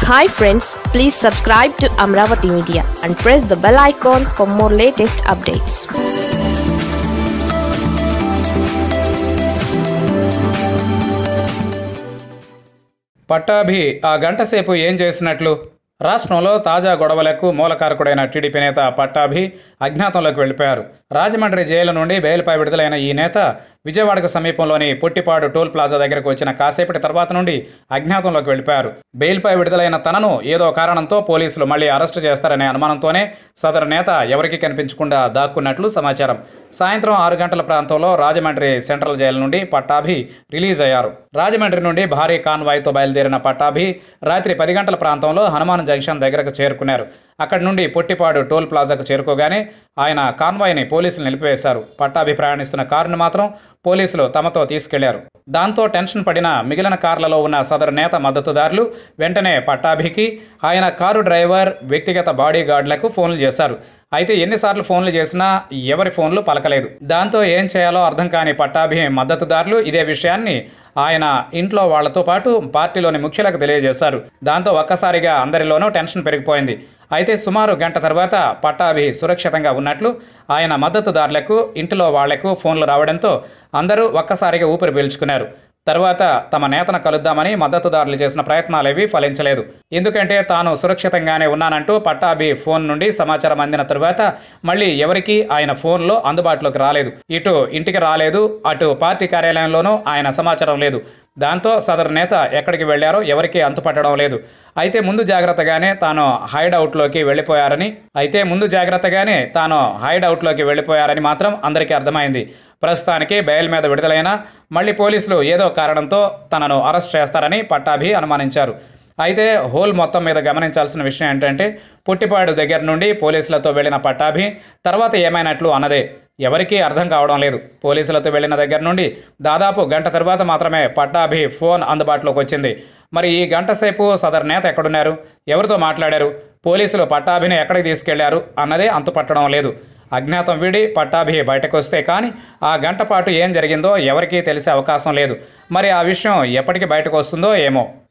hi friends please subscribe to Amaravati media and press the bell icon for more latest updates Pattabhi ఆ గంట సేపు ఏం చేసినట్లు రాష్ట్రంలో తాజా గొడవలకు మూలకారకుడైన టీడీపీ నేత పట్టాభి అజ్ఞాతంలోకి వెళ్ళిపోయారు రాజమండ్రి జైలు నుండి బెయిల్పై విడుదలైన ఈ నేత విజయవాడకు సమీపంలోని పొట్టిపాడు టోల్ ప్లాజా దగ్గరకు వచ్చిన కాసేపటి తర్వాత నుండి అజ్ఞాతంలోకి వెళ్ళిపోయారు బెయిల్పై విడుదలైన తనను ఏదో కారణంతో పోలీసులు మళ్ళీ అరెస్టు చేస్తారనే అనుమానంతోనే సదరు నేత ఎవరికీ కనిపించకుండా దాక్కున్నట్లు సమాచారం సాయంత్రం ఆరు గంటల ప్రాంతంలో రాజమండ్రి సెంట్రల్ జైలు నుండి పట్టాభి రిలీజ్ అయ్యారు రాజమండ్రి నుండి భారీ కాన్వాయ్తో బయలుదేరిన పట్టాభి రాత్రి పది గంటల ప్రాంతంలో హనుమాన్ జంక్షన్ దగ్గరకు చేరుకున్నారు అక్కడి నుండి పొట్టిపాడు టోల్ ప్లాజాకు చేరుకోగానే ఆయన కాన్వాయ్ని పోలీసులు నిలిపివేశారు పట్టాభి ప్రయాణిస్తున్న కారును మాత్రం పోలీసులు తమతో తీసుకెళ్లారు దాంతో టెన్షన్ పడిన మిగిలిన కార్లలో ఉన్న సదరు నేత మద్దతుదారులు వెంటనే పట్టాభికి ఆయన కారు డ్రైవర్ వ్యక్తిగత బాడీ గార్డులకు ఫోన్లు చేశారు అయితే ఎన్నిసార్లు ఫోన్లు చేసినా ఎవరి ఫోన్లు పలకలేదు దాంతో ఏం చేయాలో అర్థం కాని పట్టాభి మద్దతుదారులు ఇదే విషయాన్ని ఆయన ఇంట్లో వాళ్లతో పాటు పార్టీలోని ముఖ్యులకు తెలియజేశారు దాంతో ఒక్కసారిగా అందరిలోనూ టెన్షన్ పెరిగిపోయింది అయితే సుమారు గంట తర్వాత పట్టాభి సురక్షితంగా ఉన్నట్లు ఆయన మద్దతుదారులకు ఇంటిలో వాళ్లకు ఫోన్లు రావడంతో అందరూ ఒక్కసారిగా ఊపిరి పీల్చుకున్నారు తర్వాత తమ నేతను కలుద్దామని మద్దతుదారులు చేసిన ప్రయత్నాలేవి ఫలించలేదు ఎందుకంటే తాను సురక్షితంగానే ఉన్నానంటూ పట్టాభి ఫోన్ నుండి సమాచారం అందిన తరువాత మళ్ళీ ఎవరికీ ఆయన ఫోన్లో అందుబాటులోకి రాలేదు ఇటు ఇంటికి రాలేదు అటు పార్టీ కార్యాలయంలోనూ ఆయన సమాచారం లేదు దాంతో సదరు నేత ఎక్కడికి వెళ్లారో ఎవరికీ అంతుపట్టడం లేదు అయితే ముందు జాగ్రత్తగానే తాను హైడ్ అవుట్లోకి వెళ్ళిపోయారని అయితే ముందు జాగ్రత్తగానే తాను హైడ్ అవుట్లోకి వెళ్ళిపోయారని మాత్రం అందరికీ అర్థమైంది ప్రస్తుతానికి బెయిల్ మీద విడుదలైనా మళ్ళీ పోలీసులు ఏదో కారణంతో తనను అరెస్ట్ చేస్తారని పట్టాభి అనుమానించారు అయితే హోల్ మొత్తం మీద గమనించాల్సిన విషయం ఏంటంటే పుట్టిపాడు దగ్గర నుండి పోలీసులతో వెళ్లిన పట్టాభి తర్వాత ఏమైనట్లు అన్నదే ఎవరికీ అర్థం కావడం లేదు పోలీసులతో వెళ్లిన దగ్గర నుండి దాదాపు గంట తర్వాత మాత్రమే పట్టాభి ఫోన్ అందుబాటులోకి వచ్చింది మరి ఈ గంట సేపు సదర్ నేత ఎక్కడున్నారు ఎవరితో మాట్లాడారు పోలీసులు పట్టాభిని ఎక్కడికి తీసుకెళ్లారు అన్నదే అంతుపట్టడం లేదు అజ్ఞాతం వీడి పట్టాభి బయటకు వస్తే కానీ ఆ గంట పాటు ఏం జరిగిందో ఎవరికీ తెలిసే అవకాశం లేదు మరి ఆ విషయం ఎప్పటికి బయటకు వస్తుందో ఏమో